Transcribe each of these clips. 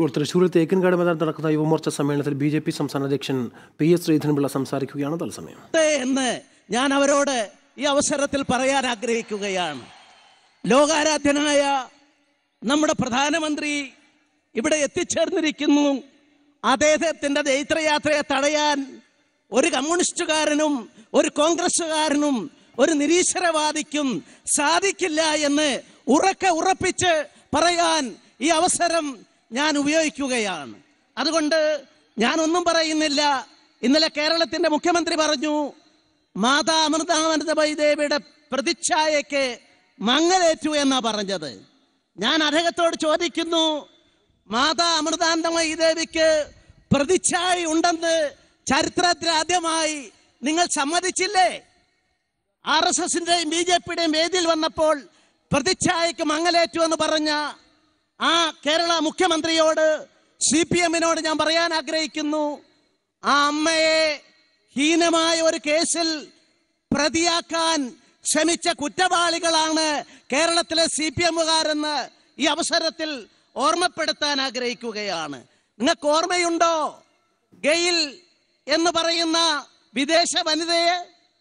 ഇപ്പോൾ തൃശൂരിൽ തേക്കിൻകാട് മൈതാനത്ത് നടക്കുന്ന യുവമോർച്ച സമ്മേളനത്തിൽ ബി ജെ പി സംസ്ഥാന അധ്യക്ഷൻ പി എസ് ശ്രീധരൻപിള്ള സംസാരിക്കുകയാണ് തത്സമയം ഉണ്ട് എന്ന് ഞാൻ അവരോട് ഈ അവസരത്തിൽ പറയാൻ ആഗ്രഹിക്കുകയാണ് ലോകാരാധ്യനായ നമ്മുടെ പ്രധാനമന്ത്രി ഇവിടെ എത്തിച്ചേർന്നിരിക്കുന്നു അദ്ദേഹത്തിന്റെ ജൈത്രയാത്രയെ തടയാൻ ഒരു കമ്മ്യൂണിസ്റ്റുകാരനും ഒരു കോൺഗ്രസ്സുകാരനും ഒരു നിരീശ്വരവാദിക്കും സാധിക്കില്ല എന്ന് ഉറക്കെ ഉറപ്പിച്ച് പറയാൻ ഈ അവസരം ഞാൻ ഉപയോഗിക്കുകയാണ് അതുകൊണ്ട് ഞാനൊന്നും പറയുന്നില്ല ഇന്നലെ കേരളത്തിന്റെ മുഖ്യമന്ത്രി പറഞ്ഞു മാതാ അമൃതാനന്ദമയി ദേവിയുടെ പ്രതിച്ഛായക്ക് മങ്ങലേറ്റു എന്നാ പറഞ്ഞത് ഞാൻ അദ്ദേഹത്തോട് ചോദിക്കുന്നു മാതാ അമൃതാനന്ദമയി ദേവിക്ക് പ്രതിച്ഛായ ഉണ്ടെന്ന് ചരിത്രത്തിൽ ആദ്യമായി നിങ്ങൾ സമ്മതിച്ചില്ലേ ആർ എസ് എസിന്റെയും ബി ജെ പിയുടെയും വേദിയിൽ വന്നപ്പോൾ പ്രതിച്ഛായക്ക് മങ്ങലേറ്റു എന്ന് പറഞ്ഞ ആ കേരള മുഖ്യമന്ത്രിയോട് സി പി എമ്മിനോട് ഞാൻ പറയാൻ ആഗ്രഹിക്കുന്നു ആ അമ്മയെ ഹീനമായ ഒരു കേസിൽ പ്രതിയാക്കാൻ ശ്രമിച്ച കുറ്റവാളികളാണ് കേരളത്തിലെ സി പി എമ്മുകാരെന്ന് ഈ അവസരത്തിൽ ഓർമ്മപ്പെടുത്താൻ ആഗ്രഹിക്കുകയാണ് നിങ്ങൾക്ക് ഓർമ്മയുണ്ടോ ഗെയിൽ എന്ന് പറയുന്ന വിദേശ വനിതയെ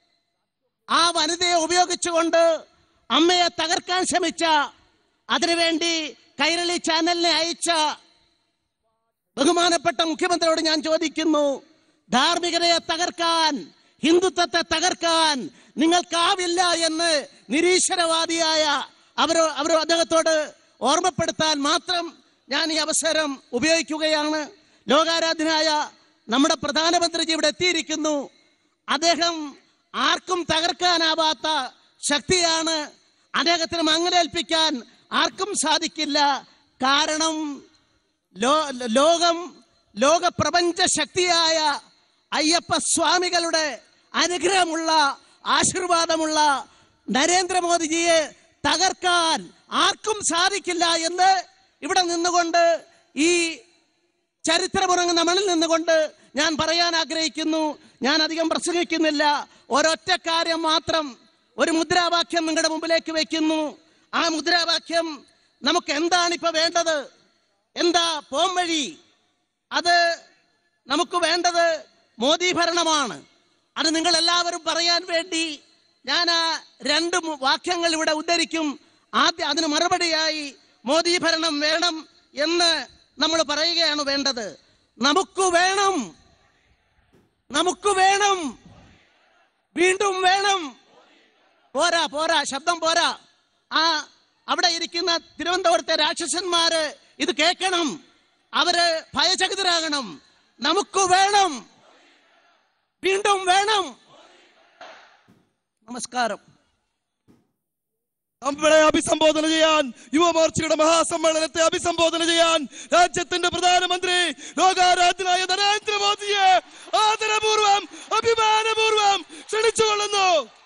ആ വനിതയെ ഉപയോഗിച്ചുകൊണ്ട് അമ്മയെ തകർക്കാൻ ശ്രമിച്ച അതിനുവേണ്ടി കൈരളി ചാനലിനെ അയച്ച ബഹുമാനപ്പെട്ട മുഖ്യമന്ത്രിയോട് ഞാൻ ചോദിക്കുന്നു ധാർമ്മികതയെ തകർക്കാൻ ഹിന്ദുത്വത്തെ തകർക്കാൻ നിങ്ങൾക്കാവില്ല എന്ന് നിരീശ്വരവാദിയായ അവരോ അവരോ അദ്ദേഹത്തോട് ഓർമ്മപ്പെടുത്താൻ മാത്രം ഞാൻ ഈ അവസരം ഉപയോഗിക്കുകയാണ് ലോകാരാധനായ നമ്മുടെ പ്രധാനമന്ത്രിജി ഇവിടെ എത്തിയിരിക്കുന്നു അദ്ദേഹം ആർക്കും തകർക്കാനാവാത്ത ശക്തിയാണ് അദ്ദേഹത്തിന് മങ്ങലേൽപ്പിക്കാൻ ആർക്കും സാധിക്കില്ല കാരണം ലോ- ലോകം ലോക പ്രപഞ്ച ശക്തിയായ അയ്യപ്പ സ്വാമികളുടെ അനുഗ്രഹമുള്ള ആശീർവാദമുള്ള നരേന്ദ്രമോദിജിയെ തകർക്കാൻ ആർക്കും സാധിക്കില്ല എന്ന് ഇവിടെ നിന്നുകൊണ്ട് ഈ ചരിത്രമുറങ്ങുന്ന മണ്ണിൽ നിന്നുകൊണ്ട് ഞാൻ പറയാൻ ആഗ്രഹിക്കുന്നു ഞാൻ അധികം പ്രസംഗിക്കുന്നില്ല ഒരൊറ്റ കാര്യം മാത്രം ഒരു മുദ്രാവാക്യം നിങ്ങളുടെ മുമ്പിലേക്ക് വെക്കുന്നു ആ മുദ്രാവാക്യം നമുക്ക് എന്താണ് ഇപ്പൊ വേണ്ടത് എന്താ പോംവഴി അത് നമുക്ക് വേണ്ടത് മോദി ഭരണമാണ് അത് നിങ്ങൾ എല്ലാവരും പറയാൻ വേണ്ടി ഞാൻ ആ രണ്ട് മു- വാക്യങ്ങൾ ഇവിടെ ഉദ്ധരിക്കും ആദ്യം അതിന് മറുപടിയായി മോദി ഭരണം വേണം എന്ന് നമ്മൾ പറയുകയാണ് വേണ്ടത് നമുക്ക് വേണം നമുക്ക് വേണം വീണ്ടും വേണം പോരാ പോരാ ശബ്ദം പോരാ ആ അവിടെ ഇരിക്കുന്ന തിരുവനന്തപുരത്തെ രാക്ഷസന്മാര് ഇത് കേൾക്കണം അവര് ഭയചകിതരാകണം നമുക്ക് വേണം വീണ്ടും വേണം നമസ്കാരം നമ്മളെ അഭിസംബോധന ചെയ്യാൻ യുവമോർച്ചയുടെ മഹാസമ്മേളനത്തെ അഭിസംബോധന ചെയ്യാൻ രാജ്യത്തിന്റെ പ്രധാനമന്ത്രി ലോകാരാധ്യനായ നരേന്ദ്രമോദിയെ ആദരപൂർവം അഭിമാനപൂർവം ക്ഷണിച്ചുകൊള്ളുന്നു